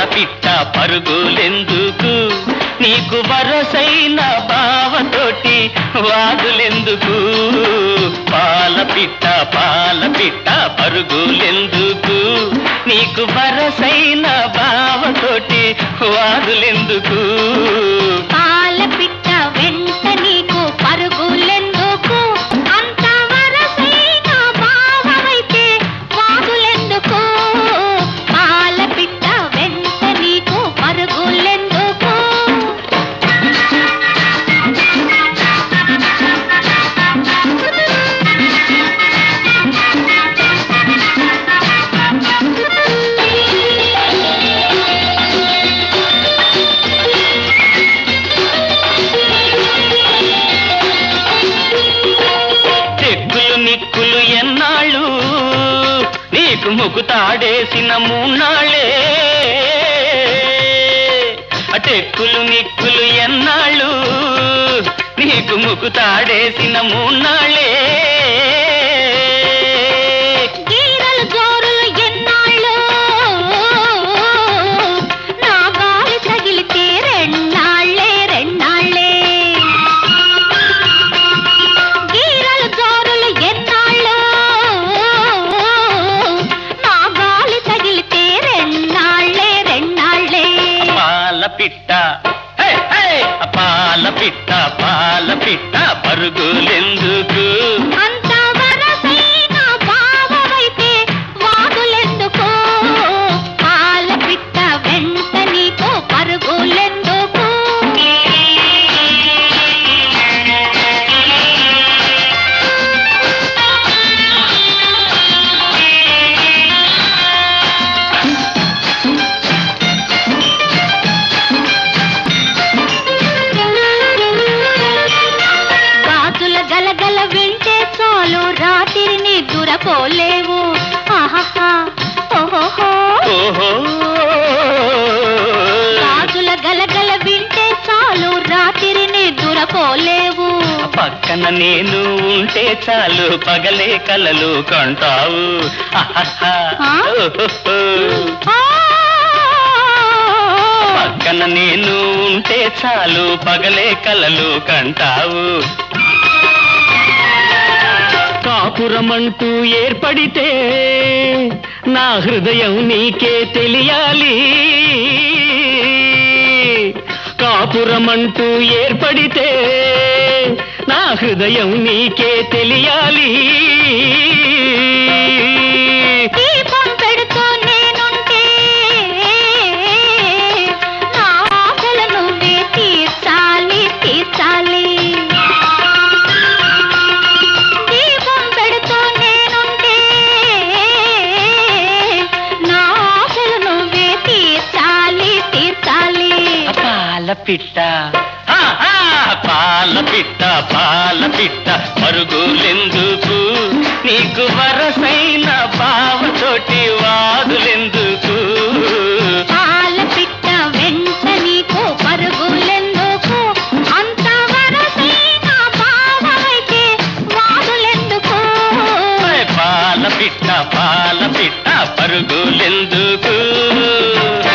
పిట్ట పరుగులెందుకు నీకు వరసైన బావతోటి వాదులెందుకు పాల పిట్ట పాల పిట్ట పరుగులెందుకు నీకు వరసైన బావతోటి వాదులెందుకు పాల పిట్ట వెంట నీకు పరుగులెందుకు అంత వరసైన భావమైతే వాదులెందుకు పాల పిట్ట వెంట నీకు పరుగులెందుకు చెక్కులు నిక్కులు ఎన్నాళ్ళు నీకు ముకుతాడేసిన మూన్నాళ్ళే ఆ టెక్కులు నిక్కులు ఎన్నాళ్ళు నీకు ముకుతాడేసిన మూన్నాళ్ళే గీరలు జోరులు ఎన్నాళ్ళు నా గాలి తగిలితే రెన్నాళ్ళే రెన్నాళ్ళే గీరలు జోరులు ఎన్నాళ్ళు నా గాలి తగిలితే రెన్నాళ్ళే రెన్నాళ్ళే పాల పిట్ట హే, హే! ఆ పాల పిట్ట పాల పిట్ట పరుగులెందుకు అంత వరసైన భావమైతే వాదులెందుకు పాల పిట్ట వెంట నీకు పరుగులెందుకు గాజుల గలగల వింటే చాలు రాత్రిని దురపోలేవు ఆహాహా ఓహోహో ఓహో గాజుల గలగల వింటే చాలు రాత్రిని దురపోలేవు పక్కన నేను ఉంటే చాలు పగలే కలలు కంటావు ఆహాహా. ఆ? ఓహోహో. ఆ! పక్కన నేను ఉంటే చాలు పగలే కలలు కంటావు కాపురమంటూ ఏర్పడితే నా హృదయం నీకే తెలియాలి కాపురమంటూ ఏర్పడితే నా హృదయం నీకే తెలియాలి దీపం పెడుతూ నేనుంటే నా ఆశలు నువ్వే తీర్చాలి తీర్చాలి దీపం పెడుతూ నేనుంటే నా ఆశలు నువ్వే తీర్చాలి తీర్చాలి పాల పిట్ట ఆ, ఆ, పాల పిట్ట పాల పిట్ట పరుగులెందుకు నీకు వరసైన బావతోటి వాదులెందుకు పాల పిట్ట వెంట నీకు పరుగులెందుకు అంత వరసైన భావమైతే వాదులెందుకు పాల పిట్ట పాల పిట్ట పరుగులెందుకు